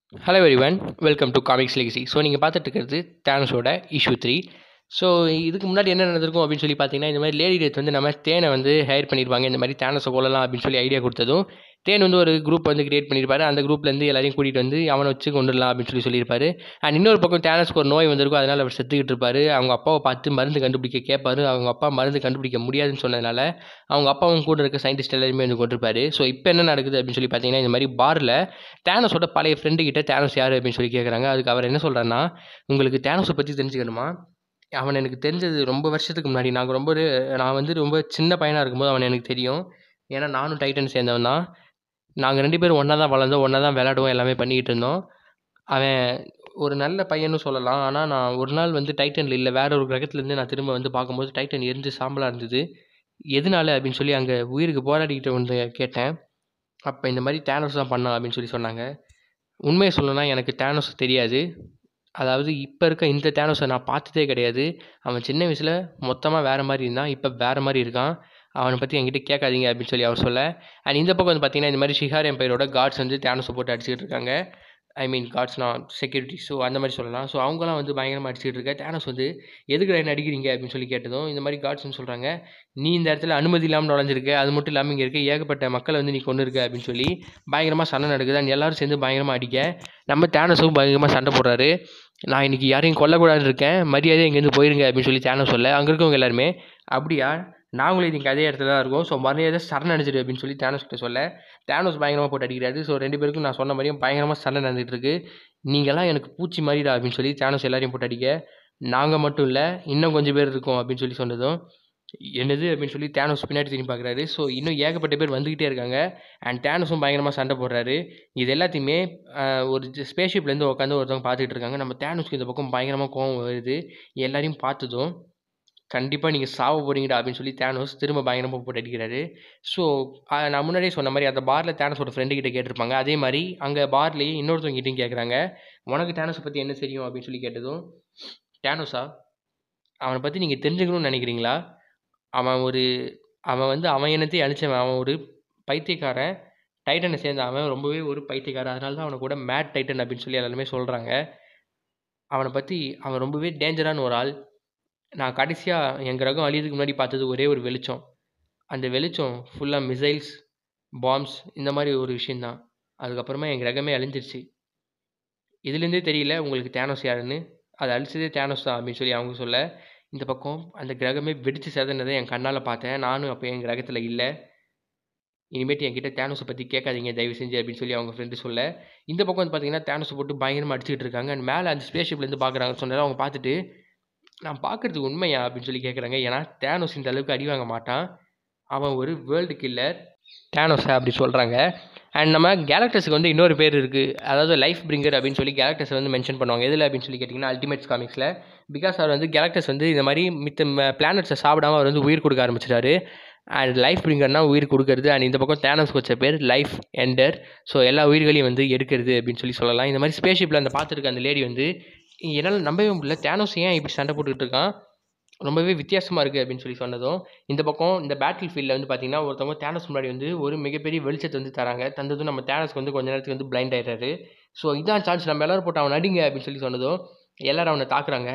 hello everyone welcome to comics legacy so நீங்கள் பார்த்துட்டு இருக்கிறது தேனஸோட இஷ்யூ த்ரீ ஸோ இதுக்கு முன்னாடி என்ன நடந்திருக்கும் அப்படின்னு சொல்லி பார்த்தீங்கன்னா இந்த மாதிரி லேடி டெத் வந்து நம்ம தேனை வந்து ஹையர் பண்ணியிருப்பாங்க இந்த மாதிரி தேனஸை கொள்ளலாம் அப்படின்னு சொல்லி ஐடியா கொடுத்ததும் தேன் வந்து ஒரு குரூப் வந்து கிரியேட் பண்ணியிருப்பாரு அந்த குரூப்லேருந்து எல்லாரையும் கூட்டிகிட்டு வந்து அவனை வச்சு கொண்டுடலாம் அப்படின்னு சொல்லி சொல்லியிருப்பாரு அண்ட் இன்னொரு பக்கம் தேனஸ்க்கு ஒரு நோய் வந்திருக்கும் அதனால் அவர் செத்துக்கிட்டு இருப்பாரு அவங்க அப்பாவை பார்த்து மருந்து கண்டுபிடிக்க கேட்பாரு அவங்க அப்பா மருந்து கண்டுபிடிக்க முடியாதுன்னு சொன்னதுனால அவங்க அப்பாவும் கூட இருக்க சயின்டிஸ்ட் எல்லாருமே வந்து கொண்டிருப்பாரு ஸோ இப்போ என்ன நடக்குது அப்படின்னு சொல்லி பார்த்தீங்கன்னா இந்த மாதிரி பாரில் தேனஸோட பழைய ஃப்ரெண்டு கிட்ட தேனஸ் யார் அப்படின்னு சொல்லி கேட்குறாங்க அதுக்கு அவர் என்ன சொல்கிறாருன்னா உங்களுக்கு தேனஸை பற்றி தெரிஞ்சுக்கணுமா அவன் எனக்கு தெரிஞ்சது ரொம்ப வருஷத்துக்கு முன்னாடி நாங்கள் ரொம்ப ஒரு நான் வந்து ரொம்ப சின்ன பையனாக இருக்கும்போது அவன் எனக்கு தெரியும் ஏன்னா நானும் டைட்டன் சேர்ந்தவன் தான் நாங்கள் ரெண்டு பேரும் ஒன்றா தான் வளர்ந்தோம் ஒன்றா தான் விளையாடுவோம் எல்லாமே பண்ணிக்கிட்டு இருந்தோம் அவன் ஒரு நல்ல பையன்னு சொல்லலாம் ஆனால் நான் ஒரு நாள் வந்து டைட்டனில் இல்லை வேற ஒரு கிரகத்துலேருந்து நான் திரும்ப வந்து பார்க்கும்போது டைட்டன் எரிஞ்சு சாம்பலாக இருந்தது எதனால அப்படின்னு சொல்லி அங்கே உயிருக்கு போராடிக்கிட்டு வந்து கேட்டேன் அப்போ இந்த மாதிரி டேனோஸ் தான் பண்ணான் அப்படின்னு சொல்லி சொன்னாங்க உண்மையை சொல்லணும்னா எனக்கு டேனோஸ் தெரியாது அதாவது இப்போ இருக்க இந்த டேனோஸை நான் பார்த்ததே கிடையாது அவன் சின்ன வயசில் மொத்தமாக வேறு மாதிரி இருந்தான் இப்போ வேறு மாதிரி இருக்கான் அவனை பற்றி என்கிட்ட கேட்காதீங்க அப்படின்னு சொல்லி அவர் சொல்ல அண்ட் இந்த பக்கம் வந்து பார்த்தீங்கன்னா இந்த மாதிரி ஷிகார் எம்பையரோட கார்ட்ஸ் வந்து டேனோஸை போட்டு அடிச்சுக்கிட்டு இருக்காங்க ஐ மீன் கார்ட்ஸ்னா செக்யூரிட்டி ஸோ அந்த மாதிரி சொல்லலாம் ஸோ அவங்களாம் வந்து பயங்கரமாக அடிச்சுட்டு இருக்க டேனஸ் வந்து எதுக்கு என்ன அடிக்கிறீங்க அப்படின்னு சொல்லி கேட்டதும் இந்த மாதிரி கார்ட்ஸ்னு சொல்கிறாங்க நீ இந்த இடத்துல அனுமதி இல்லாமல் நுழைஞ்சிருக்க அது மட்டும் இல்லாமல் இங்கே இருக்க ஏகப்பட்ட மக்களை வந்து நீ கொண்டு இருக்க அப்படின்னு சொல்லி பயங்கரமாக சண்டை நடக்குது அண்ட் எல்லாரும் சேர்ந்து பயங்கரமாக அடிக்க நம்ம டேனஸும் பயங்கரமாக சண்டை போடுறாரு நான் இன்றைக்கி யாரையும் கொல்லக்கூடாதுன்னு இருக்கேன் மரியாதை இங்கேருந்து போயிருங்க அப்படின்னு சொல்லி டேனஸ் சொல்ல அங்கே இருக்கவங்க எல்லாருமே அப்படியா நாங்களும் இதுக்கு அதே இடத்துல தான் இருக்கோம் ஸோ மரியாதை சரண் அடிச்சிடு அப்படின்னு சொல்லி டேனஸ் கிட்ட சொல்ல டேனோஸ் பயங்கரமாக போட்டு அடிக்கிறாரு ஸோ ரெண்டு பேருக்கும் நான் சொன்ன மாதிரியும் பயங்கரமாக சண்டை நடந்துகிட்டு இருக்கு நீங்களாம் எனக்கு பூச்சி மாதிரிடா அப்படின்னு சொல்லி டேனோஸ் எல்லாரையும் போட்டு அடிக்க நாங்கள் மட்டும் இல்லை இன்னும் கொஞ்சம் பேர் இருக்கோம் அப்படின்னு சொல்லி சொன்னதும் என்னது அப்படின்னு சொல்லி டேனோஸ் பின்னாடி திரும்பி பார்க்குறாரு ஸோ இன்னும் ஏகப்பட்ட பேர் வந்துக்கிட்டே இருக்காங்க அண்ட் டேனஸும் பயங்கரமாக சண்டை போடுறாரு இது எல்லாத்தையுமே ஆஹ், ஒரு ஸ்பேஸ்ஷிப்லேருந்து உட்காந்து ஒருத்தவங்க பார்த்துக்கிட்டு இருக்காங்க நம்ம டேனஸ்க்கு இந்த பக்கம் பயங்கரமாக கோவம் வருது எல்லாரையும் பார்த்ததும் கண்டிப்பாக நீங்கள் சாவ போறீங்கடா அப்படின்னு சொல்லி தேனோஸ் திரும்ப பயங்கரமாக போட்டு அடிக்கிறாரு ஸோ நான் முன்னாடியே சொன்ன மாதிரி அந்த பாரில் தேனஸோட ஃப்ரெண்டு கிட்ட கேட்டிருப்பாங்க அதே மாதிரி அங்கே பார்லேயே இன்னொருத்தவங்கிட்டையும் கேட்குறாங்க உனக்கு தேனஸை பற்றி என்ன தெரியும் அப்படின்னு சொல்லி கேட்டதும் தேனோஸா அவனை பற்றி நீங்கள் தெரிஞ்சுக்கணும்னு நினைக்கிறீங்களா அவன் ஒரு அவன் வந்து அவன் இனத்தை அழிச்சவன் அவன் ஒரு பைத்தியக்காரன் டைட்டனை சேர்ந்த அவன் ரொம்பவே ஒரு பைத்தியக்காரன் அதனால தான் அவனை கூட மேட் டைட்டன் அப்படின்னு சொல்லி எல்லாருமே சொல்கிறாங்க அவனை பற்றி அவன் ரொம்பவே டேஞ்சரான ஒரு ஆள் நான் கடைசியாக என் கிரகம் அழியதுக்கு முன்னாடி பார்த்தது ஒரே ஒரு வெளிச்சம் அந்த வெளிச்சம் ஃபுல்லாக மிசைல்ஸ் பாம்ஸ் இந்த மாதிரி ஒரு விஷயந்தான் அதுக்கப்புறமா என் கிரகமே அழிஞ்சிருச்சு இதுலேருந்தே தெரியல உங்களுக்கு தேனோஸ் யாருன்னு அது அழிச்சதே தேனோஸ் தான் அப்படின்னு சொல்லி அவங்க சொல்ல இந்த பக்கம் அந்த கிரகமே வெடித்து சேதனதை என் கண்ணால் பார்த்தேன் நானும் அப்போ என் கிரகத்தில் இல்லை இனிமேட்டு என்கிட்ட தேனோஸை பற்றி கேட்காதீங்க தயவு செஞ்சு அப்படின்னு சொல்லி அவங்க ஃப்ரெண்டு சொல்ல இந்த பக்கம் வந்து பார்த்தீங்கன்னா தேனோஸை போட்டு பயங்கரமாக அடிச்சுக்கிட்டு இருக்காங்க அண்ட் மேலே அந்த ஸ்பேஸ்ஷிப்லேருந்து பார்க்குறாங்க சொன்னதை அவங்க பார்த்துட்டு நான் பார்க்குறது உண்மையா அப்படின்னு சொல்லி கேட்குறாங்க ஏன்னா தேனோஸ் இந்த அளவுக்கு அடி வாங்க மாட்டான் அவன் ஒரு வேர்ல்டு கில்லர் தேனோஸ் அப்படி சொல்கிறாங்க அண்ட் நம்ம கேலக்டஸுக்கு வந்து இன்னொரு பேர் இருக்குது அதாவது லைஃப் பிரிங்கர் அப்படின்னு சொல்லி கேலக்டஸ் வந்து மென்ஷன் பண்ணுவாங்க எதில் அப்படின்னு சொல்லி கேட்டிங்கன்னா அல்டிமேட்ஸ் காமிக்ஸில் பிகாஸ் அவர் வந்து கேலக்டஸ் வந்து இந்த மாதிரி மித்த பிளானட்ஸை சாப்பிடாம அவர் வந்து உயிர் கொடுக்க ஆரம்பிச்சிட்டாரு அண்ட் லைஃப் பிரிங்கர்னா உயிர் கொடுக்கறது அண்ட் இந்த பக்கம் தேனஸ் வச்ச பேர் லைஃப் எண்டர் ஸோ எல்லா உயிர்களையும் வந்து எடுக்கிறது அப்படின்னு சொல்லி சொல்லலாம் இந்த மாதிரி ஸ்பேஸ்ஷிப்பில் அந்த பார்த்துருக்க அந்த லேடி வந்து என்னால் நம்பவே முடியல தேனோஸ் ஏன் இப்படி சண்டை போட்டுக்கிட்டு இருக்கான் ரொம்பவே வித்தியாசமாக இருக்குது அப்படின்னு சொல்லி சொன்னதும் இந்த பக்கம் இந்த பேட்டில் ஃபீல்டில் வந்து பார்த்தீங்கன்னா ஒருத்தவங்க தேனஸ் முன்னாடி வந்து ஒரு மிகப்பெரிய வெளிச்சத்தை வந்து தராங்க தந்ததும் நம்ம தேனஸ்க்கு வந்து கொஞ்ச நேரத்துக்கு வந்து பிளைண்ட் ஆயிடுறாரு ஸோ இதான் சான்ஸ் நம்ம எல்லாரும் போட்டு அவன் அடிங்க அப்படின்னு சொல்லி சொன்னதும் எல்லாரும் அவனை தாக்குறாங்க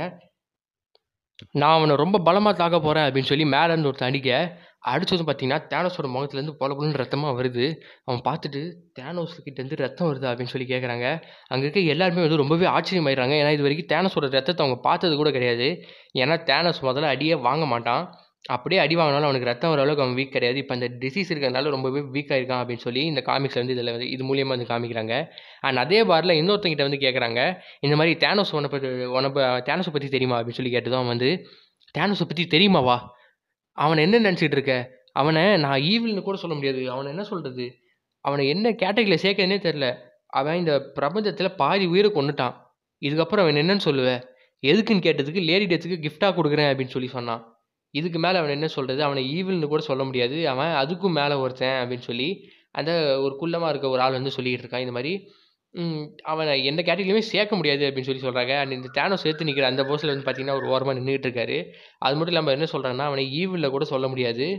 நான் அவனை ரொம்ப பலமாக தாக்க போகிறேன் அப்படின்னு சொல்லி மேலேருந்து ஒருத்தன் அடிக்க அடிச்சதும் பார்த்தீங்கன்னா தேனோஸோட முகத்துலேருந்து பொல பொலன்னு ரத்தமாக வருது அவன் பார்த்துட்டு தேனோஸ் கிட்டேருந்து ரத்தம் வருது அப்படின்னு சொல்லி கேட்குறாங்க அங்கே இருக்க எல்லாருமே வந்து ரொம்பவே ஆச்சரியமாயிடுறாங்க ஏன்னா இது வரைக்கும் தேனஸோட ரத்தத்தை அவங்க பார்த்தது கூட கிடையாது ஏன்னா தேனஸ் முதல்ல அடியே வாங்க மாட்டான் அப்படியே அடி வாங்கினாலும் அவனுக்கு ரத்தம் வர அளவுக்கு அவன் வீக் கிடையாது இப்போ அந்த டிசீஸ் இருக்கிறதுனால ரொம்பவே வீக்காக இருக்கான் அப்படின்னு சொல்லி இந்த காமிக்ஸில் வந்து இதில் வந்து இது மூலியமாக வந்து காமிக்கிறாங்க அண்ட் அதே பாரில் இன்னொருத்தங்கிட்ட வந்து கேட்குறாங்க இந்த மாதிரி தேனோஸ் உன பற்றி உனக்கு தேனஸை பற்றி தெரியுமா அப்படின்னு சொல்லி கேட்டதும் அவன் வந்து தேனஸை பற்றி தெரியுமாவா அவனை என்ன நினச்சிட்டு இருக்க அவனை நான் ஈவில்னு கூட சொல்ல முடியாது அவனை என்ன சொல்கிறது அவனை என்ன கேட்டகரியில் சேர்க்கறதுனே தெரில அவன் இந்த பிரபஞ்சத்தில் பாதி உயிரை கொண்டுட்டான் இதுக்கப்புறம் அவன் என்னன்னு சொல்லுவேன் எதுக்குன்னு கேட்டதுக்கு லேடி டெத்துக்கு கிஃப்டாக கொடுக்குறேன் அப்படின்னு சொல்லி சொன்னான் இதுக்கு மேலே அவன் என்ன சொல்கிறது அவனை ஈவில்னு கூட சொல்ல முடியாது அவன் அதுக்கும் மேலே ஒருத்தன் அப்படின்னு சொல்லி அந்த ஒரு குள்ளமாக இருக்க ஒரு ஆள் வந்து சொல்லிக்கிட்டு இருக்கான் இந்த மாதிரி ம், அவனை எந்த கேட்டகரியிலுமே சேர்க்க முடியாது அப்படின்னு சொல்லி சொல்கிறாங்க அண்ட் இந்த தேனோ சேர்த்து நிற்கிற அந்த போஸில் வந்து பார்த்தீங்கன்னா ஒரு ஓரமாக நின்றுட்டு இருக்காரு அது மட்டும் இல்லாமல் என்ன சொல்கிறாங்கன்னா அவனை ஈவிலில் கூட சொல்ல முடியாது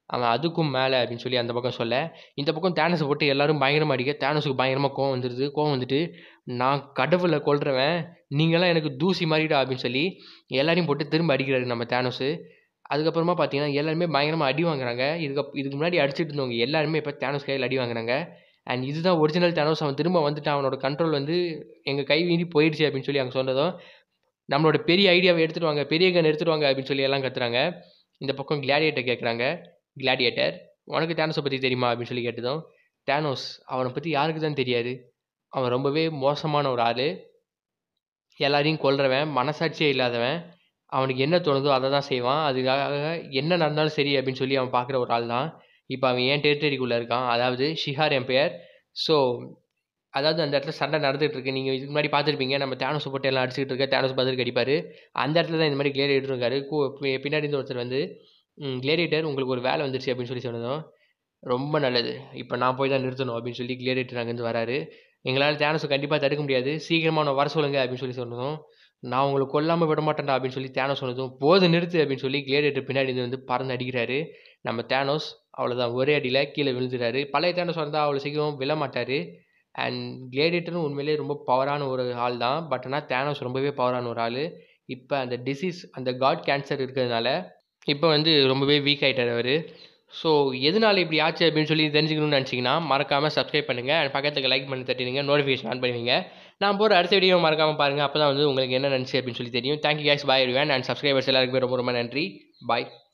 அவன் அதுக்கும் மேலே அப்படின்னு சொல்லி அந்த பக்கம் சொல்ல இந்த பக்கம் தேனஸை போட்டு எல்லாரும் பயங்கரமாக அடிக்க தேனஸுக்கு பயங்கரமாக கோவம் வந்துடுது கோவம் வந்துட்டு நான் கடவுளை கொல்றவன் நீங்களாம் எனக்கு தூசி மாதிரிடா அப்படின்னு சொல்லி எல்லாரையும் போட்டு திரும்ப அடிக்கிறாரு நம்ம தேனோஸு அதுக்கப்புறமா பார்த்தீங்கன்னா எல்லாருமே பயங்கரமாக அடி வாங்குறாங்க இதுக்கு இதுக்கு முன்னாடி அடிச்சிட்டு இருந்தவங்க எல்லாருமே இப்போ தேனோஸ் கையில் அடி வாங்குறாங்க அண்ட் இதுதான் ஒரிஜினல் தேனோஸ் அவன் திரும்ப வந்துட்டான் அவனோட கண்ட்ரோல் வந்து எங்கள் கை மீறி போயிடுச்சு அப்படின்னு சொல்லி அவங்க சொன்னதும் நம்மளோட பெரிய ஐடியாவை எடுத்துட்டு வாங்க பெரிய கன் எடுத்துட்டு வாங்க அப்படின்னு சொல்லி எல்லாம் கத்துறாங்க இந்த பக்கம் கிளாடியேட்டர் கேட்குறாங்க கிளாடியேட்டர் உனக்கு தேனோஸை பற்றி தெரியுமா அப்படின்னு சொல்லி கேட்டதும் தேனோஸ் அவனை பற்றி யாருக்கு தான் தெரியாது அவன் ரொம்பவே மோசமான ஒரு ஆள் எல்லாரையும் கொல்றவன் மனசாட்சியே இல்லாதவன் அவனுக்கு என்ன தோணுதோ அதை தான் செய்வான் அதுக்காக என்ன நடந்தாலும் சரி அப்படின்னு சொல்லி அவன் பார்க்குற ஒரு ஆள் தான் இப்போ அவன் ஏன் டெரிட்டரிக்குள்ளே இருக்கான் அதாவது ஷிஹார் எம்பையர் ஸோ அதாவது அந்த இடத்துல சண்டை நடந்துகிட்டு இருக்கு நீங்கள் இதுக்கு முன்னாடி பார்த்துருப்பீங்க நம்ம தேனோஸ் போட்டு எல்லாம் அடிச்சுட்டு இருக்க தேனோஸ் பதிலுக்கு அடிப்பார் அந்த இடத்துல தான் இந்த மாதிரி கிளேரியேட்டர் இருக்காரு கூ- பி- பின்னாடி இருந்து ஒருத்தர் வந்து கிளேரியேட்டர் உங்களுக்கு ஒரு வேலை வந்துருச்சு அப்படின்னு சொல்லி சொன்னதும் ரொம்ப நல்லது இப்போ நான் போய் தான் நிறுத்தணும் அப்படின்னு சொல்லி கிளியரேட்டர் அங்கேருந்து வராரு எங்களால் தேனஸை கண்டிப்பாக தடுக்க முடியாது சீக்கிரமாக அவனை வர சொல்லுங்க அப்படின்னு சொல்லி சொன்னதும் நான் உங்களை கொல்லாமல் விட மாட்டேன்டா அப்படின்னு சொல்லி தேனோஸ் சொன்னதும் போது நிறுத்து அப்படின்னு சொல்லி கிளியரேட்டர் பின்னாடி இருந்து வந்து பறந்து அடிக்கிறாரு நம்ம தேனோஸ் அவ்வளோதான் ஒரே அடியில் கீழே விழுந்துறாரு பழைய தேனோஸ் வந்தால் அவ்வளோ சீக்கிரம் விழ மாட்டார் அண்ட் கிளேடியேட்டரும் உண்மையிலேயே ரொம்ப பவரான ஒரு ஆள் தான் பட் ஆனால் தேனோஸ் ரொம்பவே பவரான ஒரு ஆள் இப்போ அந்த டிசீஸ் அந்த காட் கேன்சர் இருக்கிறதுனால இப்போ வந்து ரொம்பவே வீக் ஆகிட்டார் அவர் ஸோ எதனால இப்படி ஆச்சு அப்படின்னு சொல்லி தெரிஞ்சுக்கணும்னு நினச்சிங்கன்னா மறக்காமல் சப்ஸ்கிரைப் பண்ணுங்கள் அண்ட் பக்கத்துக்கு லைக் பண்ணி தட்டிடுங்க நோட்டிஃபிகேஷன் ஆன் பண்ணுவீங்க நான் போகிற அடுத்த வீடியோ மறக்காமல் பாருங்கள் அப்போ தான் வந்து உங்களுக்கு என்ன நினச்சி அப்படின்னு சொல்லி தெரியும் thank you guys bye everyone and subscribers எல்லாருக்குமே ரொம்ப ரொம்ப நன்றி பாய்